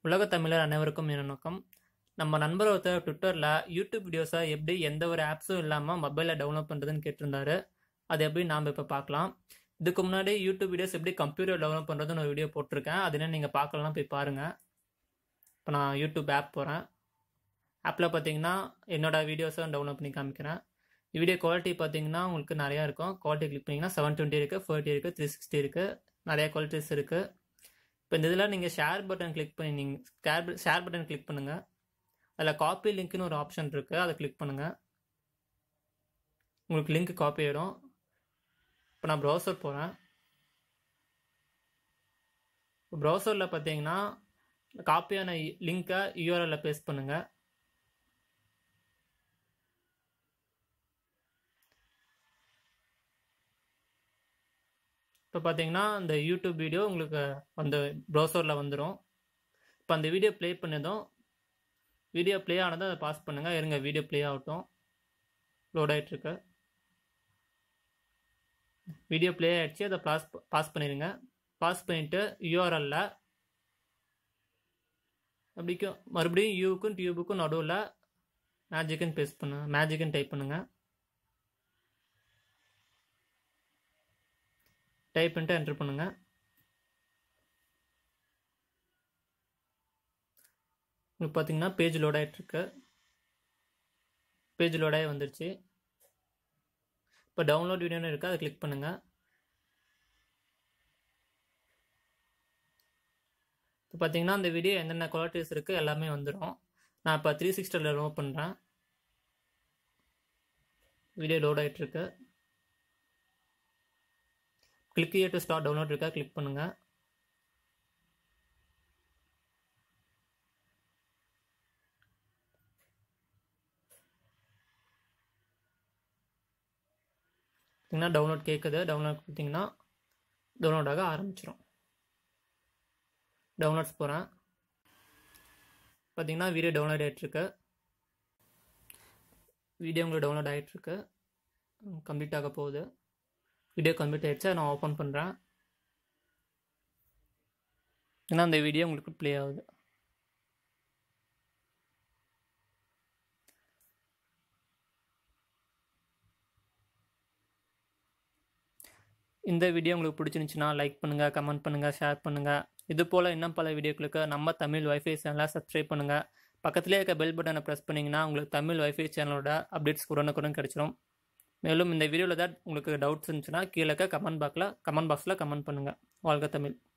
உலகத் தமிழர் அனைவருக்கும் என் வணக்கம் நம்ம நண்பர் ஒருத்தர் ட்விட்டரில் யூடியூப் வீடியோஸை எப்படி எந்த ஒரு ஆப்ஸும் இல்லாமல் மொபைலில் டவுன்லோட் பண்ணுறதுன்னு கேட்டிருந்தாரு அது எப்படி நாம் இப்போ பார்க்கலாம் இதுக்கு முன்னாடி யூடியூப் வீடியோஸ் எப்படி கம்ப்யூட்டர் டவுன்லோட் பண்ணுறதுன்னு ஒரு வீடியோ போட்டிருக்கேன் அது என்ன நீங்கள் பார்க்கலாம் போய் பாருங்கள் இப்போ நான் யூடியூப் ஆப் போகிறேன் ஆப்பில் பார்த்தீங்கன்னா என்னோட வீடியோஸை டவுன்லோட் பண்ணி காமிக்கிறேன் வீடியோ குவாலிட்டி பார்த்தீங்கன்னா உங்களுக்கு நிறையா இருக்கும் குவாலிட்டி கிளிக் பண்ணிங்கன்னா செவன் டுவெண்ட்டி இருக்குது ஃபோர்ட்டி இருக்குது த்ரீ சிக்ஸ்டி இருக்குது நிறைய குவாலிட்டிஸ் இருக்குது இப்போ இந்த இதில் நீங்கள் ஷேர் பட்டன் கிளிக் பண்ணி நீங்கள் ஷேர் ஷேர் பட்டன் கிளிக் பண்ணுங்கள் அதில் காப்பி லிங்க்னு ஒரு ஆப்ஷன் இருக்குது அதை கிளிக் பண்ணுங்கள் உங்களுக்கு லிங்க் காப்பி ஆகிடும் இப்போ நான் ப்ரௌசர் போகிறேன் இப்போ ப்ரௌசரில் பார்த்தீங்கன்னா காப்பியான லிங்க்கை யூஆர்எல்ல பேஸ்ட் பண்ணுங்கள் இப்போ பார்த்தீங்கன்னா இந்த யூடியூப் வீடியோ உங்களுக்கு அந்த ப்ரௌசரில் வந்துடும் இப்போ அந்த வீடியோ ப்ளே பண்ணதும் வீடியோ ப்ளே ஆனதும் அதை பாஸ் பண்ணுங்கள் இருங்க வீடியோ ப்ளே ஆகட்டும் லோட் ஆகிட்டுருக்கு வீடியோ ப்ளே ஆகிடுச்சு அதை பாஸ் பாஸ் பண்ணிடுங்க பாஸ் பண்ணிவிட்டு யூஆர்எல்ல அப்படிக்கும் மறுபடியும் யூக்கும் டியூபுக்கும் நடுவில் மேஜிக்குன்னு பேஸ்ட் பண்ணுங்க மேஜிக்குன்னு டைப் பண்ணுங்கள் டைப் பண்ணிட்டு என்டர் பண்ணுங்கள் உங்களுக்கு பார்த்தீங்கன்னா பேஜ் லோட் ஆகிட்டுருக்கு பேஜ் லோட் ஆகி வந்துருச்சு இப்போ டவுன்லோட் வீடியோன்னு இருக்குது அதை கிளிக் பண்ணுங்கள் இப்போ பார்த்தீங்கன்னா அந்த வீடியோ என்னென்ன குவாலிட்டிஸ் இருக்குது எல்லாமே வந்துடும் நான் இப்போ த்ரீ சிக்ஸ்டியில் ரிமூவ் பண்ணுறேன் வீடியோ லோட் ஆகிட்டுருக்கு click here to start download இருக்கா கிளிக் பண்ணுங்கள் பார்த்தீங்கன்னா டவுன்லோட் கேட்குது டவுன்லோட் கொடுத்தீங்கன்னா டவுன்லோட் ஆக ஆரம்பிச்சிடும் டவுன்லோட்ஸ் போகிறேன் பார்த்தீங்கன்னா வீடியோ டவுன்லோட் ஆகிட்டுருக்கு வீடியோ உங்களுக்கு டவுன்லோட் ஆகிட்டுருக்கு கம்ப்ளீட் ஆக போகுது வீடியோ கம்ப்ளீட் ஆகிடுச்சு நான் ஓப்பன் பண்ணுறேன் ஏன்னா அந்த வீடியோ உங்களுக்கு ப்ளே ஆகுது இந்த வீடியோ உங்களுக்கு பிடிச்சிருந்துச்சுன்னா லைக் பண்ணுங்கள் கமெண்ட் பண்ணுங்கள் ஷேர் பண்ணுங்கள் இது போல் இன்னும் பல வீடியோக்களுக்கு நம்ம தமிழ் வைஃபை சேனலை சப்ஸ்கிரைப் பண்ணுங்கள் பக்கத்துலேயே இருக்க பெல் பட்டனை ப்ரெஸ் பண்ணிங்கன்னா உங்களுக்கு தமிழ் வைஃபை சேனலோட அப்டேட்ஸ் உடனுக்குடன் கிடச்சிரும் மேலும் இந்த வீடியோவில் தான் உங்களுக்கு டவுட்ஸ் இருந்துச்சுன்னா கீழே கமெண்ட் பாக்ஸில் கமெண்ட் பாக்ஸில் கமெண்ட் பண்ணுங்கள் வாழ்க தமிழ்